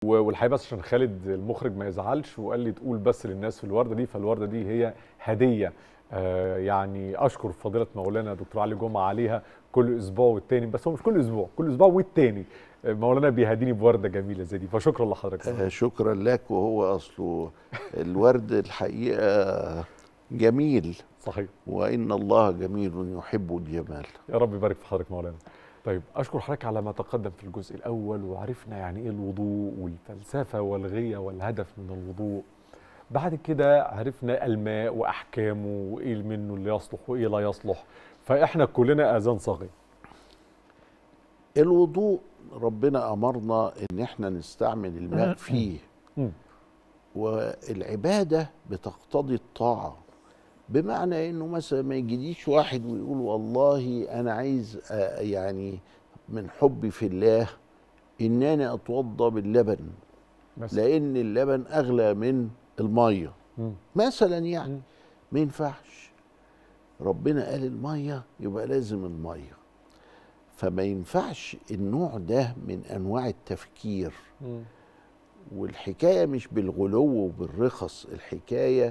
والحقيقه بس عشان خالد المخرج ما يزعلش وقال لي تقول بس للناس في الورده دي فالورده دي هي هديه آه يعني اشكر فضيله مولانا دكتور علي جمعه عليها كل اسبوع والتاني بس هو مش كل اسبوع كل اسبوع والتاني آه، مولانا بيهديني بورده جميله زي دي فشكرا لحضرتك آه، شكرا لك وهو اصله الورد الحقيقه جميل صحيح وان الله جميل يحب الجمال يا رب يبارك في حضرتك مولانا طيب اشكر حضرتك على ما تقدم في الجزء الاول وعرفنا يعني ايه الوضوء والفلسفه والغيه والهدف من الوضوء بعد كده عرفنا الماء واحكامه وايه منه اللي يصلح وايه لا يصلح فاحنا كلنا اذان صاغي الوضوء ربنا امرنا ان احنا نستعمل الماء فيه مم. والعباده بتقتضي الطاعه بمعنى انه مثلا ما يجيليش واحد ويقول والله انا عايز آه، يعني من حبي في الله ان انا اتوضا باللبن بس لان اللبن اغلى من الميه مم. مثلا يعني مم. ما ينفعش ربنا قال الميه يبقى لازم الميه فما ينفعش النوع ده من انواع التفكير مم. والحكايه مش بالغلو وبالرخص الحكايه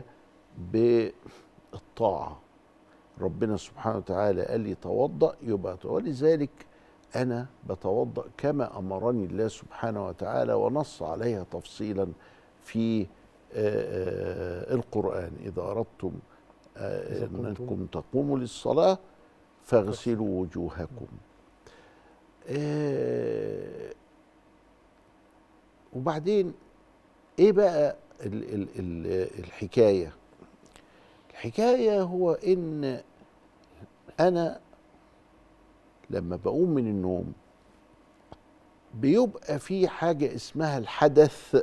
بالطاعه ربنا سبحانه وتعالى قال لي توضا يبقى ولذلك انا بتوضا كما امرني الله سبحانه وتعالى ونص عليها تفصيلا في آه، آه، القران اذا اردتم آه، إذا كنتم- انكم تقوموا للصلاه فاغسلوا وجوهكم آه، وبعدين ايه بقى ال ال ال الحكايه الحكايه هو ان انا لما بقوم من النوم بيبقى في حاجه اسمها الحدث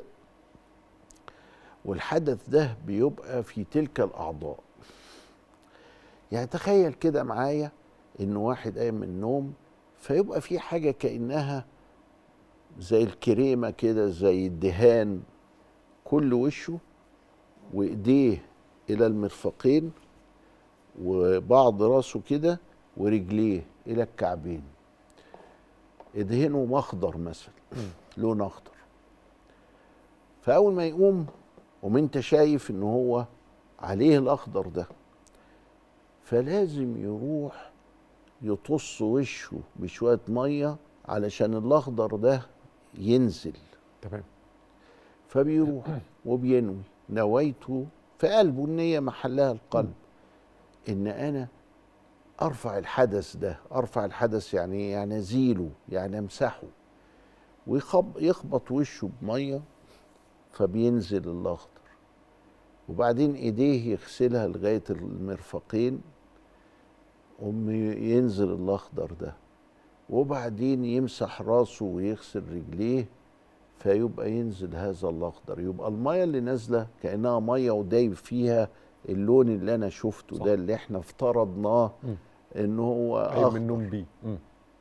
والحدث ده بيبقى في تلك الاعضاء يعني تخيل كده معايا ان واحد قايم من النوم فيبقى في حاجه كانها زي الكريمه كده زي الدهان كل وشه وايديه الى المرفقين وبعض راسه كده ورجليه الى الكعبين ادهنه مخضر مثلا لون اخضر فاول ما يقوم وما انت شايف ان هو عليه الاخضر ده فلازم يروح يطص وشه بشويه ميه علشان الاخضر ده ينزل تمام فبيروح وبينوي نويت في قلبه النية محلها القلب إن أنا أرفع الحدث ده أرفع الحدث يعني إيه؟ يعني أزيله يعني أمسحه ويخبط وشه بمية فبينزل الأخضر وبعدين إيديه يغسلها لغاية المرفقين وم ينزل الأخضر ده وبعدين يمسح راسه ويغسل رجليه فيبقى ينزل هذا الاخضر يبقى الميه اللي نازله كانها ميه ودايب فيها اللون اللي انا شفته صح. ده اللي احنا افترضناه مم. ان هو قايم من اخضر النوم بيه مم.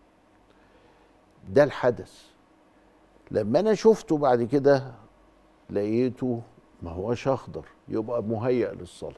ده الحدث لما انا شفته بعد كده لقيته ما هوش اخضر يبقى مهيأ للصلاه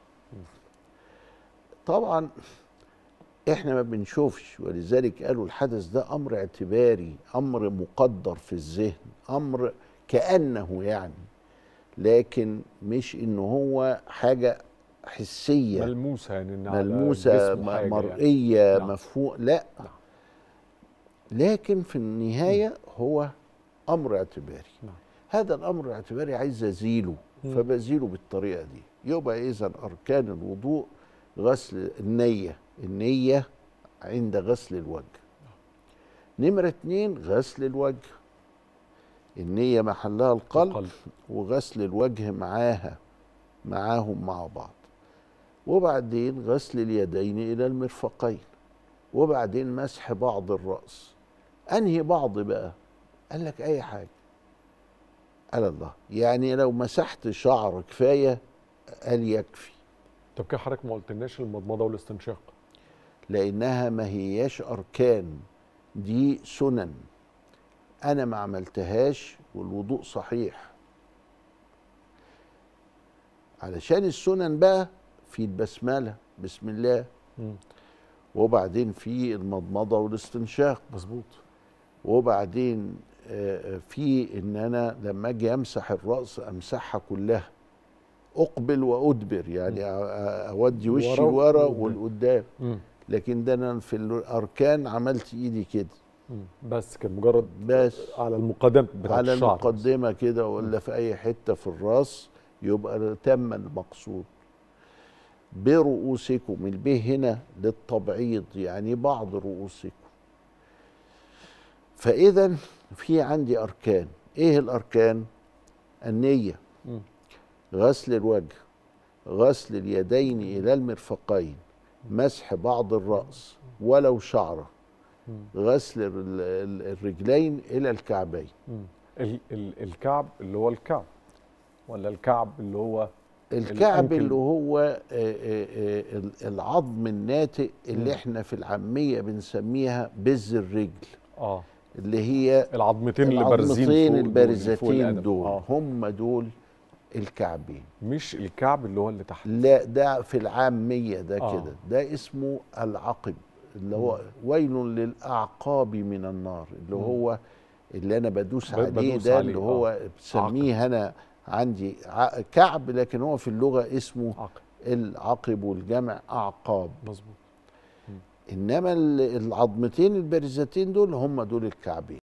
طبعا احنا ما بنشوفش ولذلك قالوا الحدث ده امر اعتباري امر مقدر في الذهن امر كانه يعني لكن مش ان هو حاجه حسيه ملموسه يعني إن على ملموسه جسمه حاجة م- مرئيه نعم. يعني. مفهوم لا نعم. لكن في النهايه هو امر اعتباري نعم. هذا الامر الاعتباري عايز ازيله مم. فبزيله بالطريقه دي يبقى اذا اركان الوضوء غسل النيه النيه عند غسل الوجه نمرة اتنين غسل الوجه النية محلها القلب, القلب. وغسل الوجه معاها معاهم مع بعض وبعدين غسل اليدين إلى المرفقين وبعدين مسح بعض الرأس أنهي بعض بقى قال لك أي حاجة قال الله يعني لو مسحت شعر كفاية قال يكفي طب كده حضرتك ما قلتلناش المضمضه والاستنشاق لانها ما هياش اركان دي سنن انا ما عملتهاش والوضوء صحيح علشان السنن بقى في البسمله بسم الله مم. وبعدين في المضمضه والاستنشاق مظبوط وبعدين آه، في ان انا لما اجي امسح الراس امسحها كلها اقبل وادبر يعني أ- أ- اودي وشي ورا لورا وقدام. والقدام مم. لكن ده انا في الاركان عملت ايدي كده مم. بس كان مجرد بس على المقدمه بتاعت على الشعر المقدمه كده ولا في اي حته في الراس يبقى تم المقصود برؤوسكم الب هنا للتبعيض يعني بعض رؤوسكم فاذا في عندي اركان ايه الاركان النيه مم. غسل الوجه غسل اليدين الى المرفقين مسح بعض الراس ولو شعره مم. غسل ال- ال- الرجلين الى الكعبين مم. ال ال الكعب اللي هو الكعب ولا الكعب اللي هو الكعب الأنكل. اللي هو آه، آه، آه، ال- العظم الناتئ اللي مم. احنا في العاميه بنسميها بز الرجل اه اللي هي العظمتين اللي بارزين العظمتين فوق دول، اللي فوق البارزتين القدم. دول آه. هم دول الكعبين مش الكعب اللي هو اللي تحت لا ده في العاميه ده آه. كده ده اسمه العقب اللي هو ويل للاعقاب من النار اللي مم. هو اللي انا بدوس ب- عليه بدوس ده عليه، اللي هو بسميه انا عندي ع- كعب لكن هو في اللغه اسمه عقب العقب والجمع اعقاب مظبوط انما ال- العظمتين البارزتين دول هم دول الكعبين